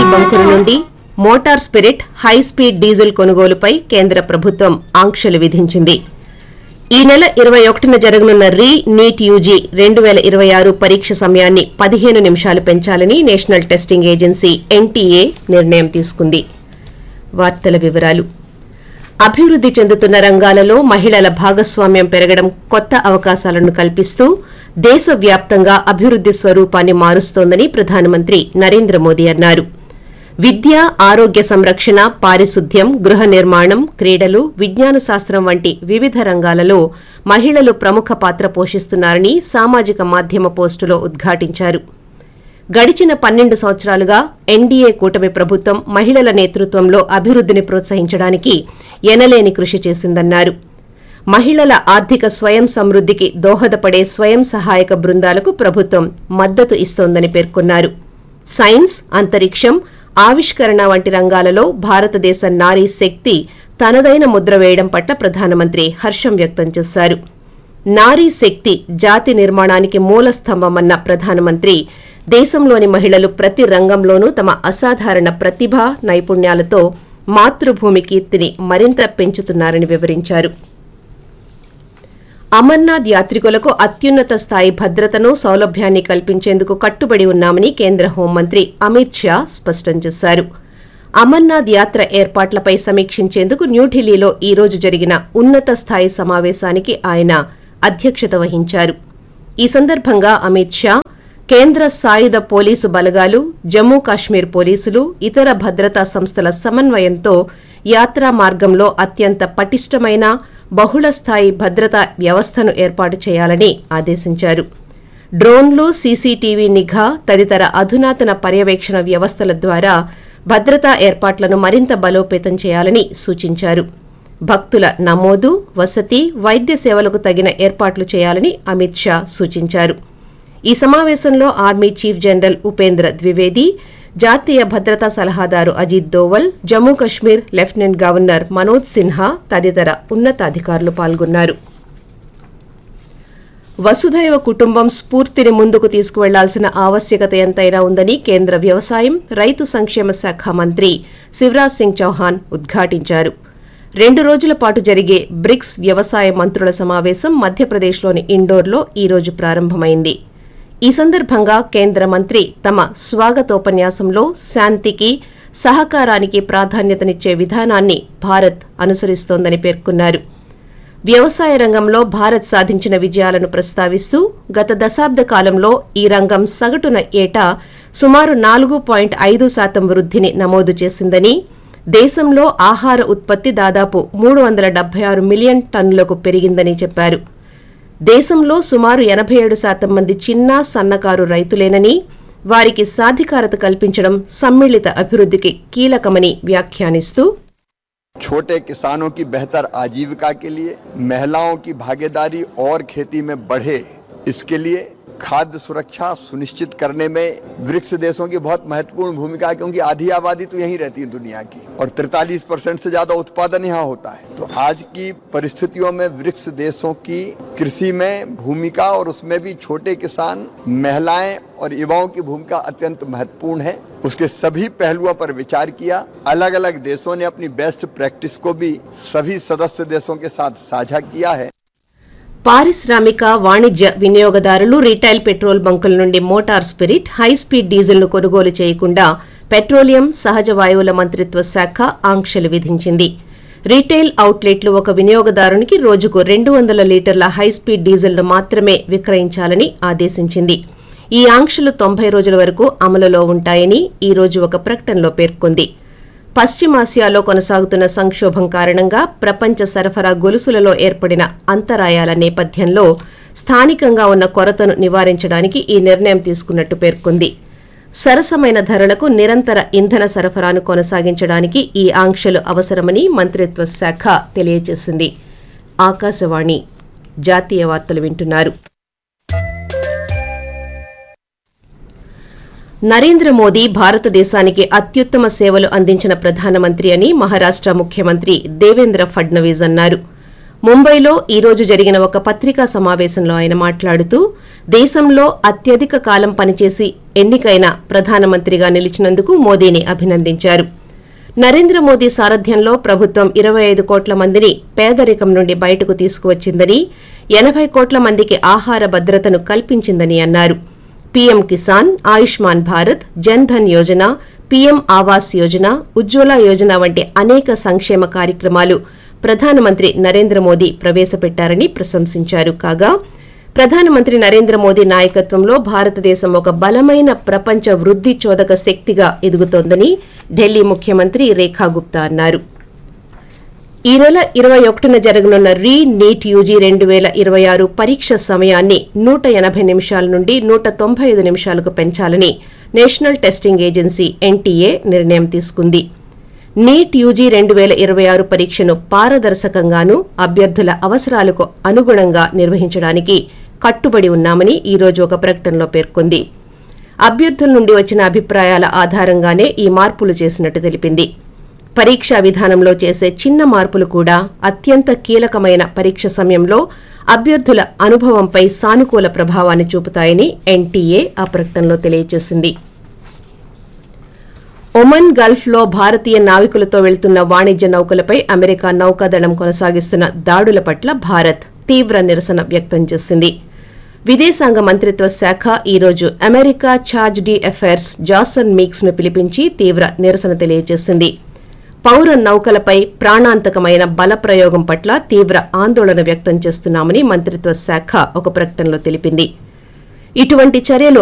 బంకుల నుండి motor spirit high speed diesel కొనుగోలుపై కేంద్ర ప్రభుత్వం ఆంక్షలు విధించింది ఈ నెల ఇరవై ఒకటిన జరగనున్న రీ నీట్ యూజీ రెండు వేల ఇరవై ఆరు పరీక్ష సమయాన్ని పదిహేను నిమిషాలు పెంచాలని నేషనల్ టెస్టింగ్ ఏజెన్సీ ఎన్టీఏ నిర్ణయం తీసుకుంది వార్తల వివరాలు అభివృద్ది చెందుతున్న రంగాలలో మహిళల భాగస్వామ్యం పెరగడం కొత్త అవకాశాలను కల్పిస్తూ దేశవ్యాప్తంగా అభివృద్ది స్వరూపాన్ని మారుస్తోందని ప్రధానమంత్రి నరేంద్ర మోదీ అన్నారు విద్య ఆరోగ్య సంరక్షణ పారిశుద్ధ్యం గృహ నిర్మాణం క్రీడలు విజ్ఞాన శాస్త్రం వంటి వివిధ రంగాలలో మహిళలు ప్రముఖ పాత్ర పోషిస్తున్నారని సామాజిక మాధ్యమ పోస్టులో ఉద్ఘాటించారు గడిచిన పన్నెండు సంవత్సరాలుగా ఎన్డీఏ కూటమి ప్రభుత్వం మహిళల నేతృత్వంలో అభివృద్దిని ప్రోత్సహించడానికి ఎనలేని కృషి చేసిందన్నారు మహిళల ఆర్థిక స్వయం సమృద్దికి దోహదపడే స్వయం సహాయక బృందాలకు ప్రభుత్వం మద్దతు ఇస్తోందని పేర్కొన్నారు సైన్స్ అంతరిక్షం ఆవిష్కరణ వంటి రంగాలలో భారతదేశ నారీ శక్తి తనదైన ముద్ర వేయడం పట్ల ప్రధానమంత్రి హర్షం వ్యక్తం చేశారు నారీ శక్తి జాతి నిర్మాణానికి మూల స్తంభమన్న ప్రధానమంత్రి దేశంలోని మహిళలు ప్రతి రంగంలోనూ తమ అసాధారణ ప్రతిభ నైపుణ్యాలతో మాతృభూమి కీర్తిని మరింత పెంచుతున్నారని వివరించారు అమర్నాథ్ యాత్రికులకు అత్యున్నత స్థాయి భద్రతను సౌలభ్యాన్ని కల్పించేందుకు కట్టుబడి ఉన్నామని కేంద్ర హోంమంత్రి అమిత్ షా స్పష్టం చేశారు అమర్నాథ్ యాత్ర ఏర్పాట్లపై సమీక్షించేందుకు న్యూఢిల్లీలో ఈ రోజు జరిగిన ఉన్నత స్థాయి సమావేశానికి ఆయన అధ్యక్షత వహించారు ఈ సందర్భంగా అమిత్ షా కేంద్ర సాయుధ పోలీసు బలగాలు జమ్మూ కాశ్మీర్ పోలీసులు ఇతర భద్రతా సంస్థల సమన్వయంతో యాత్రా మార్గంలో అత్యంత పటిష్టమైన బహుళ స్థాయి భద్రతా వ్యవస్థను ఏర్పాటు చేయాలని ఆదేశించారు డ్రోన్లు సీసీటీవీ నిఘా తదితర అధునాతన పర్యవేక్షణ వ్యవస్థల ద్వారా భద్రతా ఏర్పాట్లను మరింత బలోపేతం చేయాలని సూచించారు భక్తుల నమోదు వసతి వైద్య సేవలకు తగిన ఏర్పాట్లు చేయాలని అమిత్ షా సూచించారు ఈ సమావేశంలో army chief general Upendra Dwivedi జాతీయ భద్రతా సలహాదారు అజిత్ దోవల్ జమ్మూ కశ్మీర్ లెఫ్టినెంట్ గవర్నర్ మనోజ్ సిన్హా తదితర ఉన్నతాధికారులు పాల్గొన్నారు వసుధైవ కుటుంబం స్ఫూర్తిని ముందుకు తీసుకువెళ్లాల్సిన ఆవశ్యకత ఎంతైనా ఉందని కేంద్ర వ్యవసాయం రైతు సంక్షేమ శాఖ మంత్రి శివరాజ్ సింగ్ చౌహాన్ ఉద్ఘాటించారు రెండు రోజుల పాటు జరిగే బ్రిక్స్ వ్యవసాయ మంత్రుల సమావేశం మధ్యప్రదేశ్లోని ఇండోర్లో ఈ రోజు ప్రారంభమైంది ఈ సందర్భంగా కేంద్ర మంత్రి తమ స్వాగతోపన్యాసంలో శాంతికి సహకారానికి ప్రాధాన్యతనిచ్చే విధానాన్ని భారత్ అనుసరిస్తోందని పేర్కొన్నారు వ్యవసాయ రంగంలో భారత్ సాధించిన విజయాలను ప్రస్తావిస్తూ గత దశాబ్ద కాలంలో ఈ రంగం సగటున ఏటా సుమారు నాలుగు పాయింట్ ఐదు శాతం వృద్ధిని నమోదు చేసిందని దేశంలో ఆహార ఉత్పత్తి దాదాపు మూడు వందల డెబ్బై ఆరు మిలియన్ టన్నులకు పెరిగిందని చెప్పారు దేశంలో సుమారు ఎనభై ఏడు శాతం మంది చిన్న సన్నకారు రైతులేనని వారికి సాధికారత కల్పించడం సమ్మిళిత అభివృద్ధికి కీలకమని వ్యాఖ్యానిస్తూ छोटे किसानों की बेहतर आजीविका के लिए महिलाओं की भागीदारी और खेती में बढ़े इसके लिए खाद्य सुरक्षा सुनिश्चित करने में ब्रिक्स देशों की बहुत महत्वपूर्ण भूमिका है क्योंकि आधी आबादी तो यहीं रहती है दुनिया की और 43 परसेंट से ज्यादा उत्पादन यहाँ होता है तो आज की परिस्थितियों में ब्रिक्स देशों की कृषि में भूमिका और उसमें भी छोटे किसान महिलाएं और युवाओं की भूमिका अत्यंत महत्वपूर्ण है उसके सभी पहलुओं पर विचार किया अलग अलग देशों ने अपनी बेस्ट प्रैक्टिस को भी सभी सदस्य देशों के साथ साझा किया है పారిశ్రామిక వాణిజ్య వినియోగదారులు రీటైల్ పెట్రోల్ బంకుల నుండి మోటార్ స్పిరిట్ హై స్పీడ్ డీజిల్ను కొనుగోలు చేయకుండా పెట్రోలియం సహజ వాయువుల మంత్రిత్వ శాఖ ఆంక్షలు విధించింది రీటైల్ అవుట్లెట్లు ఒక వినియోగదారునికి రోజుకు రెండు వందల లీటర్ల హై స్పీడ్ డీజిల్ను మాత్రమే విక్రయించాలని ఆదేశించింది ఈ ఆంక్షలు తొంభై రోజుల వరకు అమలులో ఉంటాయని ఈ రోజు ఒక ప్రకటనలో పేర్కొంది పశ్చిమాసియాలో కొనసాగుతున్న సంక్షోభం కారణంగా ప్రపంచ సరఫరా గొలుసులలో ఏర్పడిన అంతరాయాల నేపథ్యంలో స్థానికంగా ఉన్న కొరతను నివారించడానికి ఈ నిర్ణయం తీసుకున్నట్టు పేర్కొంది సరసమైన ధరలకు నిరంతర ఇంధన సరఫరాను కొనసాగించడానికి ఈ ఆంక్షలు అవసరమని మంత్రిత్వ శాఖ తెలియజేసింది ఆకాశవాణి జాతీయ వార్తలు వింటున్నారు నరేంద్ర మోదీ భారతదేశానికి అత్యుత్తమ సేవలు అందించిన ప్రధానమంత్రి అని మహారాష్ట ముఖ్యమంత్రి దేవేంద్ర ఫడ్నవీస్ అన్నారు ముంబైలో ఈ రోజు జరిగిన ఒక పత్రికా సమావేశంలో ఆయన మాట్లాడుతూ దేశంలో అత్యధిక కాలం పనిచేసి ఎన్నికైన ప్రధానమంత్రిగా నిలిచినందుకు మోదీని అభినందించారు నరేంద్ర మోదీ సారథ్యంలో ప్రభుత్వం ఇరవై ఐదు కోట్ల మందిని పేదరికం నుండి బయటకు తీసుకువచ్చిందని ఎనభై కోట్ల మందికి ఆహార భద్రతను కల్పించిందని అన్నారు పీఎం కిసాన్ ఆయుష్మాన్ భారత్ జన్ ధన్ యోజన పీఎం ఆవాస్ యోజన ఉజ్వల యోజన వంటి అనేక సంక్షేమ కార్యక్రమాలు ప్రధానమంత్రి నరేంద్ర మోదీ ప్రవేశపెట్టారని ప్రశంసించారు కాగా ప్రధానమంత్రి నరేంద్ర మోదీ నాయకత్వంలో భారతదేశం ఒక బలమైన ప్రపంచ వృద్ధి చోదక శక్తిగా ఎదుగుతోందని ఢిల్లీ ముఖ్యమంత్రి రేఖా గుప్తా అన్నారు ఈ నెల ఇరవై ఒకటిన జరగనున్న రీ నీట్ యూజీ రెండు వేల ఇరవై ఆరు పరీక్ష సమయాన్ని నూట ఎనభై నిమిషాల నుండి నూట తొంభై ఐదు నిమిషాలకు పెంచాలని నేషనల్ టెస్టింగ్ ఏజెన్సీ ఎన్టీఏ నిర్ణయం తీసుకుంది నీట్ యూజీ రెండు వేల ఇరవై ఆరు పరీక్షను పారదర్శకంగాను అభ్యర్థుల అవసరాలకు అనుగుణంగా నిర్వహించడానికి కట్టుబడి ఉన్నామని ఈ రోజు ఒక ప్రకటనలో పేర్కొంది అభ్యర్థుల నుండి వచ్చిన అభిప్రాయాల ఆధారంగానే ఈ మార్పులు చేసినట్టు తెలిపింది పరీక్షా విధానంలో చేసే చిన్న మార్పులు కూడా అత్యంత కీలకమైన పరీక్ష సమయంలో అభ్యర్థుల అనుభవంపై సానుకూల ప్రభావాన్ని చూపుతాయని ఎన్టీఏ ఆ ప్రకటనలో తెలియజేసింది ఒమన్ గల్ఫ్ లో భారతీయ నావికులతో వెళ్తున్న వాణిజ్య నౌకలపై అమెరికా నౌకాదళం కొనసాగిస్తున్న దాడుల పట్ల భారత్ తీవ్ర నిరసన వ్యక్తం చేసింది విదేశాంగ మంత్రిత్వ శాఖ ఈ రోజు America charge d affaires Jason Meeks ను పిలిపించి తీవ్ర నిరసన తెలియజేసింది పౌర నౌకలపై ప్రాణాంతకమైన బల ప్రయోగం పట్ల తీవ్ర ఆందోళన వ్యక్తం చేస్తున్నామని మంత్రిత్వ శాఖ ఒక ప్రకటనలో తెలిపింది ఇటువంటి చర్యలు